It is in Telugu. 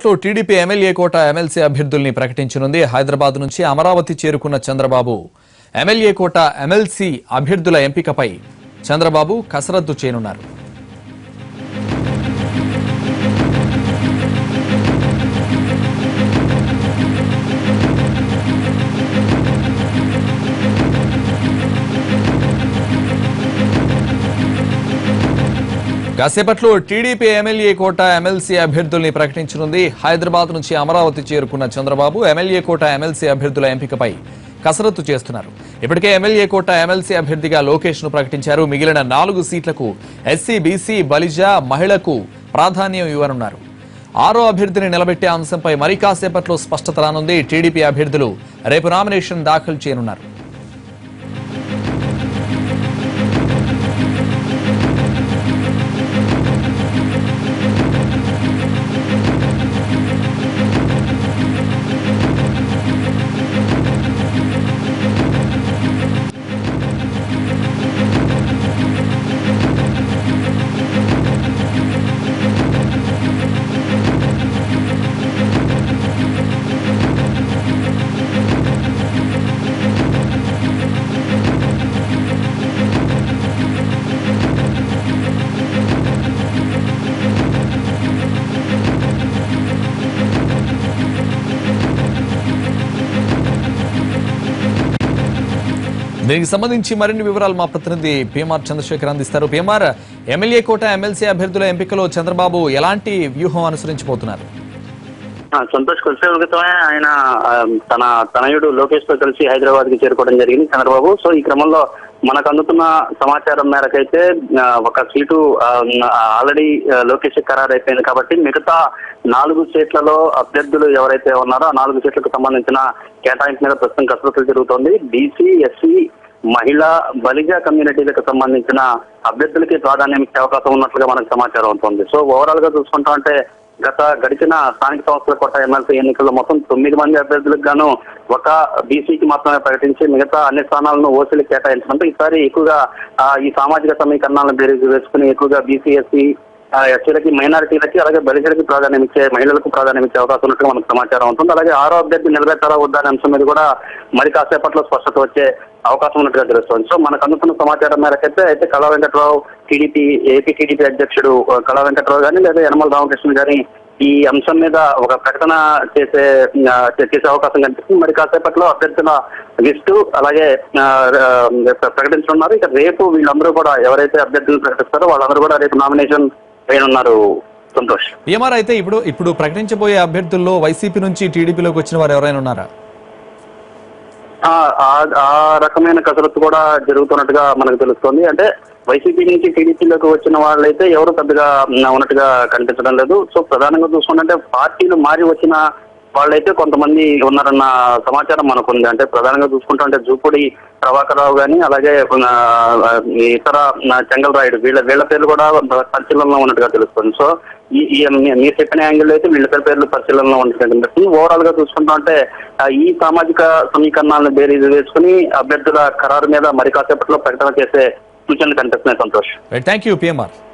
కాసేపట్లో టీడీపీ ఎమ్మెల్యే కోట ఎమ్మెల్సీ అభ్యర్థుల్ని ప్రకటించనుంది హైదరాబాద్ నుంచి అమరావతి చేరుకున్న చంద్రబాబు ఎమ్మెల్యే కోట ఎమ్మెల్సీ అభ్యర్థుల ఎంపికపై చంద్రబాబు కసరత్తు చేయనున్నారు కాసేపట్లో టీడీపీ ఎమ్మెల్యే కోట ఎమ్మెల్సీ అభ్యర్థుల్ని ప్రకటించనుంది హైదరాబాద్ నుంచి అమరావతి చేరుకున్న చంద్రబాబు ఎమ్మెల్యే కోట ఎమ్మెల్సీ అభ్యర్థుల ఎంపికపై కసరత్తు చేస్తున్నారు ఇప్పటికే ఎమ్మెల్యే కోట ఎమ్మెల్సీ అభ్యర్థిగా లోకేష్ ను ప్రకటించారు మిగిలిన నాలుగు సీట్లకు ఎస్సీ బీసీ బలిజ మహిళకు ప్రాధాన్యం ఇవ్వనున్నారు ఆరో అభ్యర్థిని నిలబెట్టే అంశంపై మరి కాసేపట్లో స్పష్టత రానుంది టీడీపీ అభ్యర్థులు రేపు నామినేషన్ దాఖలు చేయనున్నారు దీనికి సంబంధించి మరిన్ని వివరాలు మా ప్రతినిధి పీఎంఆర్ చంద్రశేఖర్ అందిస్తారు పీఎంఆర్ ఎమ్మెల్యే కోట ఎమ్మెల్సీ అభ్యర్థుల ఎంపికలో చంద్రబాబు ఎలాంటి వ్యూహం అనుసరించబోతున్నారు ఆ, సంతోష్ కొద్దిసేపు క్రితమే ఆయన ఆ, తన తనయుడు లోకేష్ తో కలిసి హైదరాబాద్ కి చేరుకోవడం జరిగింది చంద్రబాబు సో ఈ క్రమంలో మనకు అందుతున్న సమాచారం మేరకైతే ఆ, ఒక సీటు ఆల్రెడీ లోకేష్ ఖరారు అయిపోయింది కాబట్టి మిగతా నాలుగు సీట్లలో అభ్యర్థులు ఎవరైతే ఉన్నారో ఆ నాలుగు సీట్లకు సంబంధించిన కేటాయింపు మీద ప్రస్తుతం కసరత్తులు జరుగుతోంది బీసీ ఎస్సీ మహిళా బలిజ కమ్యూనిటీలకు సంబంధించిన అభ్యర్థులకి ప్రాధాన్యం ఇచ్చే అవకాశం ఉన్నట్లుగా మనకు సమాచారం అవుతుంది సో ఓవరాల్ గా చూసుకుంటా అంటే గత గడిచిన స్థానిక సంస్థల కొట్ట ఎమ్మెల్సీ ఎన్నికల్లో మొత్తం తొమ్మిది మంది అభ్యర్థులకు గాను ఒక బీసీకి మాత్రమే ప్రకటించి మిగతా అన్ని స్థానాలను ఓసీలకు కేటాయించడంతో ఈసారి ఎక్కువగా ఆ, ఈ సామాజిక సమీకరణాలను బేరీజు వేసుకుని ఎక్కువగా బీసీ ఎస్సీ ఎస్సీలకి మైనారిటీలకి అలాగే బలిజలకి ప్రాధాన్యం ఇచ్చే మహిళలకు ప్రాధాన్యం ఇచ్చే అవకాశం ఉన్నట్టుగా మనకు సమాచారం ఉంటుంది అలాగే ఆరో అభ్యర్థి నిలబెట్టారా వద్దా అనే అంశం మీద కూడా మరి కాసేపట్లో స్పష్టత వచ్చే అవకాశం ఉన్నట్టుగా తెలుస్తుంది సో మనకు అందుతున్న సమాచారం మేరకైతే అయితే కళా వెంకట్రావు టీడీపీ ఏపీ టీడీపీ అధ్యక్షుడు ఆ, కళా వెంకట్రావు గాని లేదా యనమల రామకృష్ణ గాని ఈ అంశం మీద ఒక ప్రకటన చేసే ఆ, చేసే అవకాశం కనిపిస్తుంది మరి కాసేపట్లో అభ్యర్థుల లిస్టు అలాగే ఆ, ఆ, ప్రకటించనున్నారు ఇక రేపు వీళ్ళందరూ కూడా ఎవరైతే అభ్యర్థులు ప్రకటిస్తారో వాళ్ళందరూ కూడా రేపు నామినేషన్ వేయనున్నారు సంతోష్ పీఎంఆర్ అయితే ఇప్పుడు ఇప్పుడు ప్రకటించబోయే అభ్యర్థుల్లో వైసీపీ నుంచి టీడీపీలోకి వచ్చిన వారు ఎవరైనా ఉన్నారా ఆ ఆ- ఆ రకమైన కసరత్తు కూడా జరుగుతున్నట్టుగా మనకు తెలుస్తోంది అంటే వైసీపీ నుంచి టీడీపీలోకి వచ్చిన వాళ్ళైతే ఎవరు పెద్దగా మ్, ఉన్నట్టుగా కనిపించడం లేదు సో ప్రధానంగా చూసుకుంటే పార్టీలు మారి వచ్చిన వాళ్ళైతే కొంతమంది ఉన్నారన్న సమాచారం మనకు ఉంది అంటే ప్రధానంగా చూసుకుంటా అంటే జూపూడి ప్రభాకర్ రావు గాని అలాగే ఆ, ఆ, ఇతర ఆ, చెంగల్ రాయుడు వీళ్ళ వీళ్ళ పేర్లు కూడా పరిశీలనలో ఉన్నట్టుగా తెలుస్తుంది సో ఈ ఈ మీ- మీరు చెప్పిన యాంగిల్ అయితే వీళ్ళ పేర్లు పరిశీలనలో ఉన్నట్టుగా కనిపిస్తుంది ఓవరాల్ గా చూసుకుంటా అంటే ఆ, ఈ సామాజిక సమీకరణాలను బేరీజు వేసుకుని అభ్యర్థుల ఖరారు మీద మరి కాసేపట్లో ప్రకటన చేసే సూచనలు కనిపిస్తున్నాయి సంతోష్ థ్యాంక్ యూ పీఎంఆర్